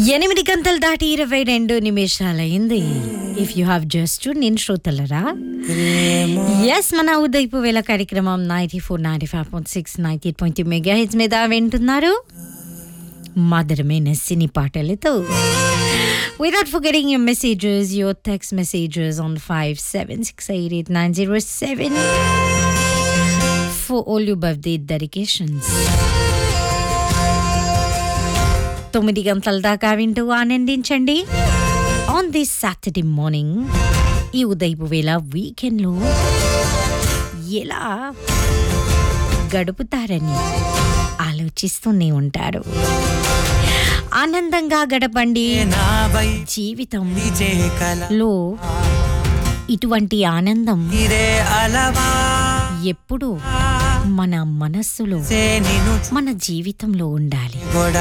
ఎనిమిది గంటలు దాటి ఇరవై రెండు నిమిషాలైంది ఇఫ్ యూ హ్యావ్ జస్ట్ నేను శ్రోతలరా ఎస్ మన ఉదయపు వేళ కార్యక్రమం ninety four ninety five point six ninety eight point megahertz మీద వింటున్నారు మధురమైన సినీ పాటలతో Without forgetting your messages, your text messages on 576889007 for all your birthday dedications. తొమ్మిది గంటల దాకా వింటూ ఆనందించండి ఆన్ దిస్ సాటర్డే మార్నింగ్ ఈ ఉదయపు వేళ వీకెండ్లో ఎలా గడుపుతారని ఆలోచిస్తూనే ఉంటారు ఆనందంగా గడపండి నావై జీవితం చేకల లో ఇటువంటి ఆనందం ఇరే అలవా ఎప్పుడూ మన మనస్సులో సే నిను మన జీవితంలో ఉండాలి గొడ